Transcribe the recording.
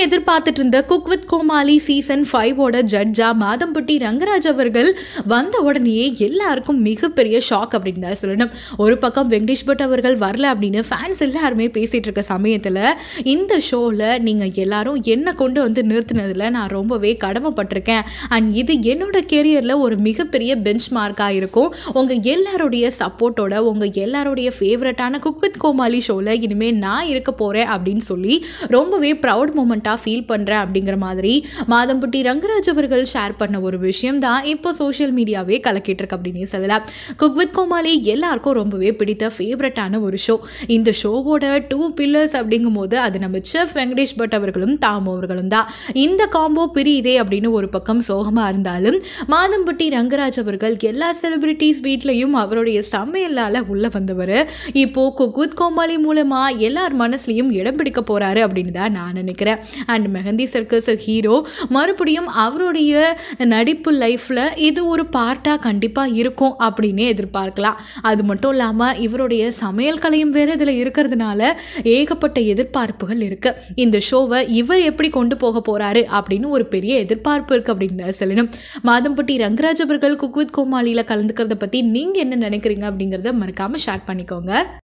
எதிர்பார்த்துட்டு இருந்த cook with Comali season ஃபைவோட ஜட்ஜா மாதம்பட்டி ரங்கராஜ் அவர்கள் வந்த உடனேயே எல்லாருக்கும் மிகப்பெரிய ஷாக் அப்படின்னு தான் சொல்லணும் ஒரு பக்கம் வெங்கடேஷ் பட் அவர்கள் வரல அப்படின்னு ஃபேன்ஸ் எல்லாருமே பேசிட்டு இருக்க சமயத்தில் இந்த ஷோவில் நீங்கள் எல்லாரும் என்னை கொண்டு வந்து நிறுத்தினதில் நான் ரொம்பவே கடமைப்பட்டிருக்கேன் அண்ட் இது என்னோட கெரியரில் ஒரு மிகப்பெரிய பெஞ்ச் மார்க்காக இருக்கும் உங்கள் எல்லாருடைய சப்போர்ட்டோட உங்கள் எல்லாருடைய ஃபேவரட்டான குக் வித் கோமாளி ஷோவில் இனிமேல் நான் இருக்க போகிறேன் அப்படின்னு சொல்லி ரொம்பவே ப்ரவுட் மூமெண்ட்டாக ஃபீல் பண்ணுறேன் அப்படிங்கிற மாதிரி மாதம்பட்டி ரங்கராஜ் அவர்கள் ஷேர் பண்ண ஒரு விஷயம் தான் இப்போ சோஷியல் மீடியாவே கலக்கிட்டு இருக்கு அப்படின்னு சொல்லலாம் குக் வித் கோமாளி எல்லாருக்கும் ரொம்பவே பிடித்த ஃபேவரட்டான ஒரு ஷோ இந்த ஷோவோட டூ பில்லர்ஸ் அப்படிங்கும்போது அது நம்ம செஃப் வெங்கடேஷ் பட் அவர்களும் தாமு அவர்களும் தான் இந்த காம்போ பிரியுதே அப்படின்னு ஒரு பக்கம் சோகமாக இருந்தாலும் மாதம்பட்டி ரங்கராஜ் அவர்கள் எல்லா செலிபிரிட்டிஸ் வீட்லேயும் அவருடைய சமையலால் உள்ள வந்தவர் இப்போ குக் வித் கோமாளி மூலமாக எல்லார் மனசுலையும் இடம் பிடிக்க போகிறாரு அப்படின்னு தான் நான் நினைக்கிறேன் அண்ட் மெஹந்தி சர்க்கஸ் ஹீரோ மறுபடியும் அவருடைய நடிப்பு லைஃப்பில் இது ஒரு பார்ட்டாக கண்டிப்பாக இருக்கும் அப்படின்னே எதிர்பார்க்கலாம் அது மட்டும் இல்லாமல் இவருடைய சமையல் கலையும் வேறு இதில் இருக்கிறதுனால ஏகப்பட்ட எதிர்பார்ப்புகள் இருக்குது இந்த ஷோவை இவர் எப்படி கொண்டு போக போகிறாரு அப்படின்னு ஒரு பெரிய எதிர்பார்ப்பு இருக்குது அப்படின்னு தான் சொல்லணும் மாதம்பட்டி ரங்கராஜ் அவர்கள் குக் வித் கோமாளியில் கலந்துக்கிறத பற்றி நீங்கள் என்ன நினைக்கிறீங்க அப்படிங்கிறத மறக்காமல் ஷேர் பண்ணிக்கோங்க